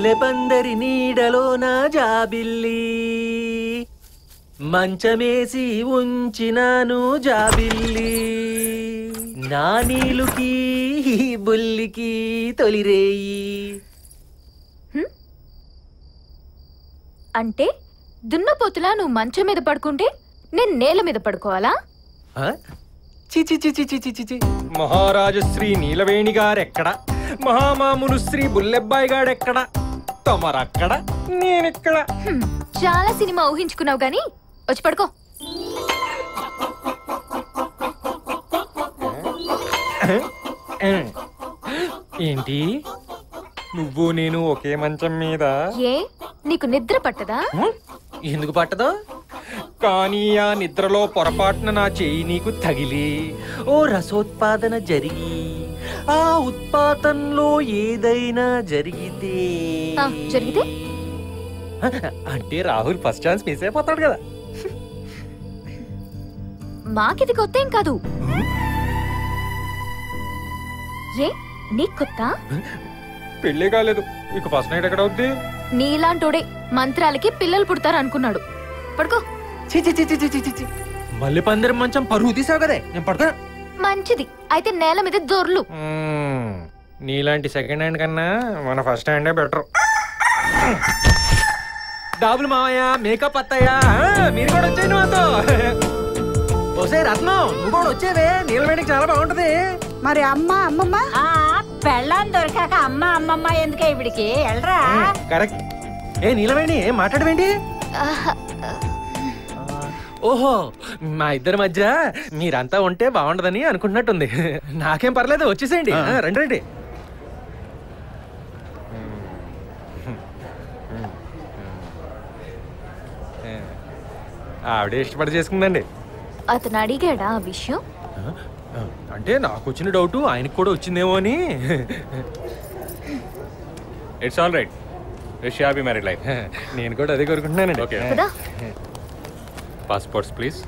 మల్లె పందరి నీడలో నా జాబిల్లి మంచమేసి ఉంచినాను జాబిల్లి నా నీలుకి బుల్లికి తొలిరేయి అంటే దున్నపోతులా నువ్వు మంచం మీద పడుకుంటే నేను నేల మీద పడుకోవాలా ఆ? చి చి చి చి చి చి చి చి మహారాజు శ్రీ నీలవేణి గారెక్కడ మహామామును శ్రీ బుల్లెబ్బాయి గాడెక్కడ తమరక్కడ నేనెక్కడ హ్మ్, చాలా సినిమా ఊహించుకున్నావు గాని వచ్చి పడుకో ఏంటి నువ్వు నేను ఒకే మంచం మీద ఏ నీకు నిద్ర పట్టదా ఎందుకు పట్టదు కానీ ఆ నిద్రలో పొరపాటున నా చెయ్యి నీకు తగిలి ఓ రసోత్పాదన జరిగి ఆ ఉత్పాతంలో ఏదైనా జరిగితే ఆ, జరిగితే అంటే రాహుల్ ఫస్ట్ ఛాన్స్ మిస్ అయిపోతాడు కదా మాకిది కొత్త ఏం కాదు ఏ నీకు కొత్త పెళ్ళే కాలేదు ఇక ఫస్ట్ నైట్ ఎక్కడ అవుద్ది నీలాంటోడే మంత్రాలకి పిల్లలు పుడతారు అనుకున్నాడు పడుకో చి చి చి చి చి చి చి చి. మళ్ళీ పందిరి మంచం పరువు తీసావు కదే నేను పడతా మంచిది అయితే నేల మీద దొర్లు మ్మ్. నీలాంటి సెకండ్ హ్యాండ్ కన్నా మన ఫస్ట్ హ్యాండే బెటర్ డాబులు మావయ్య మేకప్ అత్తయ్య ఆ, మీరు కూడా వచ్చేయండి మాతో ఓసే రత్నం నువ్వు కూడా వచ్చేవే నీలవేడికి చాలా బాగుంటది మరి అమ్మ అమ్మమ్మ ఆ పెళ్ళాం దొరికాక అమ్మ అమ్మమ్మ ఎందుకే ఇవిడికి వెళ్ళరా కరెక్ట్ ఏ నీలవేణి ఏం మాట్లాడవేంటి ఆహా, ఓహో మా ఇద్దరి మధ్య మీరంతా ఉంటే బాగుండదని అనుకుంటున్నట్టుంది నాకేం పర్లేదు వచ్చేసేయండి ఆ, రండి రండి ఆవిడే ఇష్టపడి చేసుకుందండి అతను అడిగాడా ఆ విషయం అంటే నాకు వచ్చిన డౌట్ ఆయనకు కూడా వచ్చిందేమో అని it's all right wish happy married life నేను కూడా అదే కోరుకుంటున్నానండి ఓకే కదా పాస్పోర్ట్స్ ప్లీజ్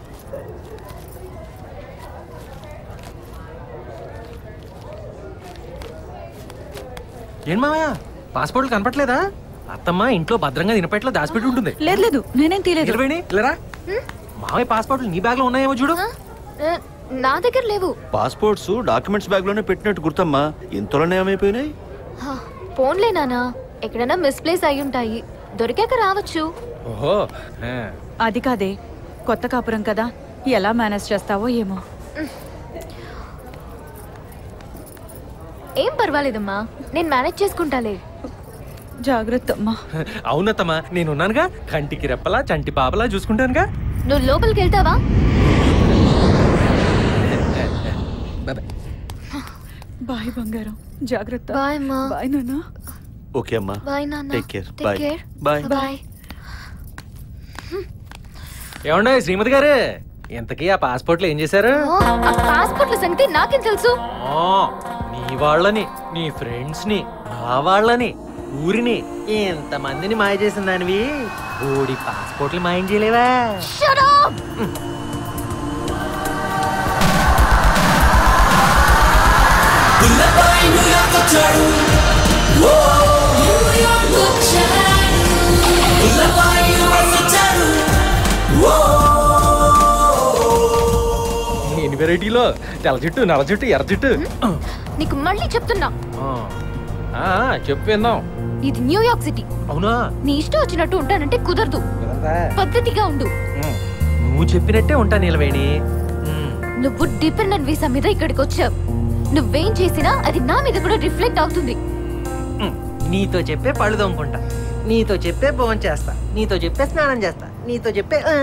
ఏం మావయ్య పాస్పోర్ట్లు కనపట్లేదా అత్తమ్మ ఇంట్లో భద్రంగా తినపెట్లో దాచిపెట్టి ఉంటుంది లేదు లేదు నేనేం తీయలేదు నిలవేణి లేరా మావయ్య పాస్పోర్ట్లు నీ బ్యాగ్ లో ఉన్నాయేమో చూడు ఆ, ఆ, నా దగ్గర లేవు పాస్పోర్ట్స్ డాక్యుమెంట్స్ బ్యాగ్ లోనే పెట్టినట్టు గుర్తమ్మా ఇంతలోనే ఏమైపోయినాయి హా, పోన్లే నానా ఎక్కడైనా మిస్ప్లేస్ అయి ఉంటాయి దొరికాక రావచ్చు ఓహో ఆ. అది కాదే కొత్త కాపురం కదా ఎలా మేనేజ్ చేస్తావో ఏమో ఏం పర్వాలేదమ్మా నేను మేనేజ్ చేసుకుంటాలే జాగ్రత్త అమ్మా అవునత్తమ్మా నేనున్నానుగా కంటికి రెప్పలా చంటి పాపలా చూసుకుంటానుగా నువ్వు లోపలికి వెళ్తావా బాయ్ బంగారం జాగ్రత్త బాయ్ అమ్మా బాయ్ నాన్న ఓకే అమ్మా బాయ్ నాన్న take care Take bye care. Bye bye ఏమండే శ్రీమతి గారు ఇంతకీ ఆ పాస్పోర్ట్లు ఏం చేశారు ఓ, ఆ పాస్పోర్ట్ల సంగతి నాకేం తెలుసు ఆ, నీ వాళ్ళని నీ ఫ్రెండ్స్ ని నా వాళ్ళని ఊరిని ఎంతమందిని మాయ చేసిన దానివి ఓడి పాస్పోర్ట్లు మాయం చేయలేవా Shut up! ఎన్ని వెరైటీలో తెల్ల జుట్టు నల్ల జుట్టు ఎర్ర జుట్టు నీకు మళ్ళీ చెప్తున్నా ఆ, ఆ, చెప్పు విందాం ఇది న్యూయార్క్ సిటీ అవునా నీ ఇష్టం వచ్చినట్టు ఉంటానంటే కుదరదు పద్ధతిగా ఉండు నువ్వు చెప్పినట్టే ఉంటా నిలవేణి ఉమ్, నువ్వు డిపెండెంట్ వీసా మీద ఇక్కడికి వచ్చావు నువ్వేం చేసినా అది నా మీద కూడా రిఫ్లెక్ట్ అవుతుంది ఉమ్, నీతో చెప్పే పళ్ళు దొంగకుంటా నీతో చెప్పే భోజనం చేస్తా నీతో చెప్పే స్నానం చేస్తా నీతో చెప్పే ఆ.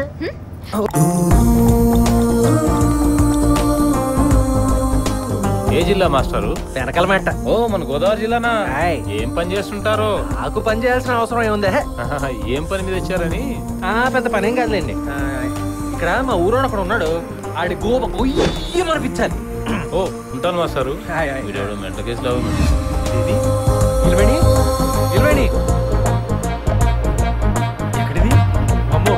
ఏ జిల్లా మాస్టారు వెనకాల మెట్ట ఓ మన గోదావరి జిల్లానా ఆయ్. ఏం పని చేస్తుంటారు నాకు పని చేయాల్సిన అవసరం ఏముందే ఆహా, ఏం పని మీద వచ్చారని ఆ పెద్ద పనేం కాదులేండి ఆ, ఇక్కడ మా ఊరోడు ఒకడు ఉన్నాడు ఆడి గోప కొయ్యి మనిపించాలి ఓ ఉంటాను మాస్టారు ఆయ్, ఆయ్. వీడెవడో మెంట కేసులో ఉన్నాడు. ఇది నిలబడి నిలబడి ఎక్కడిది అమ్మో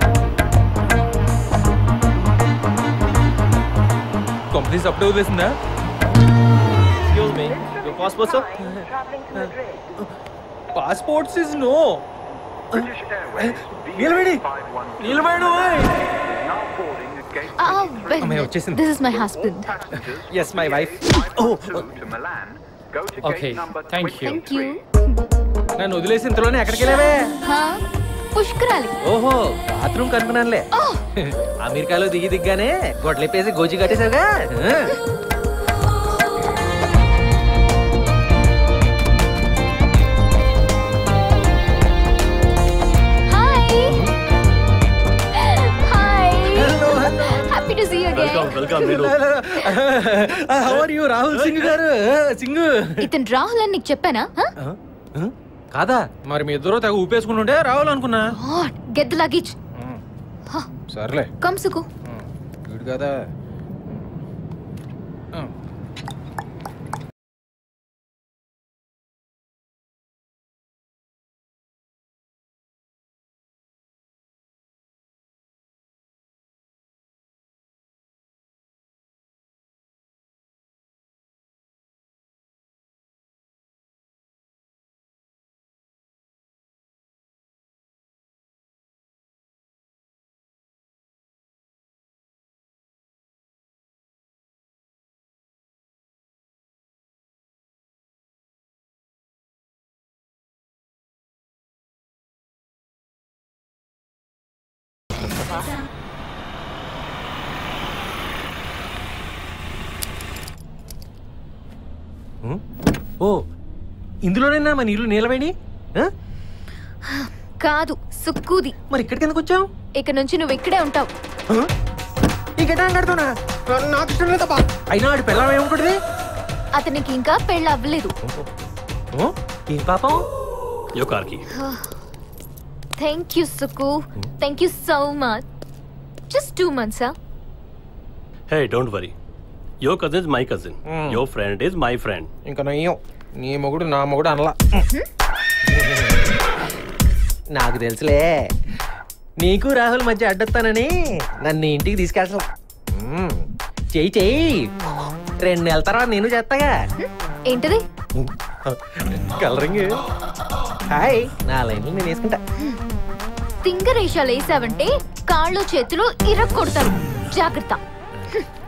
కంపెనీ అప్పుడే వదిలేసిందా పాస్పోర్ట్స్ ఇస్ నో నిలబడి నిలబడి అమ్మాయి వచ్చేసింది. This is my husband is my wife Okay, thank you. Thank you నన్ను వదిలేసి ఇంతలోనే ఎక్కడికి వెళ్ళావే పుష్కరాలి ఓహో బాత్రూమ్ కనుక్కున్నానులే అమెరికాలో దిగి దిగ్గానే గొడ్లెప్పేసి గోజి కట్టేశావుగా ఆ. Hi hi happy to see you welcome again welcome నేను how are you Rahul Singh garu Singh ఇతను రాహుల్ అని నీకు చెప్పానా కాదా మరి మీ ఇద్దరు తెగ ఊపేసుకుంటుంటే రావాలనుకున్నా గెట్ ద లగేజ్ సర్లే కమ్ సుకు వీడు కదా ఓ ఇందులోనైనా మన ఇల్లు నీలవేణి ఆ? కాదు సుక్కుది మరి ఇక్కడికి ఎందుకు వచ్చావు ఇక నుంచి నువ్వు ఇక్కడే ఉంటావు ఈ గడ్డ కడుతున్నా నాకు ఇష్టం లేదబ్బా అయినా ఆడి పిల్లలు ఏమనుకుంటుంది అతనికి ఇంకా పెళ్ళి అవ్వలేదు ఓ, ఏం పాపం యో కార్కి thank you Suku thank you so much just two months hey don't worry yo cousin is my cousin Hmm. Yo friend is my friend ఇంకా నయ్యం నీ మొగుడు నా మొగుడు అనలా నాకు తెలుసులే నీకు రాహుల్ మధ్య అడ్డొస్తానని నన్ను ఇంటికి తీసుకెళ్ళా చెయ్యి చెయ్యి రెండు నెలల తర్వాత నేను చేస్తాగా ఏంటిది కలరింగ్ హాయ్ నా లైన్లు నేను వేసుకుంటా తింగరేషాలు వేసావంటే కాళ్ళు చేతులు ఇరక్కొడతారు జాగ్రత్త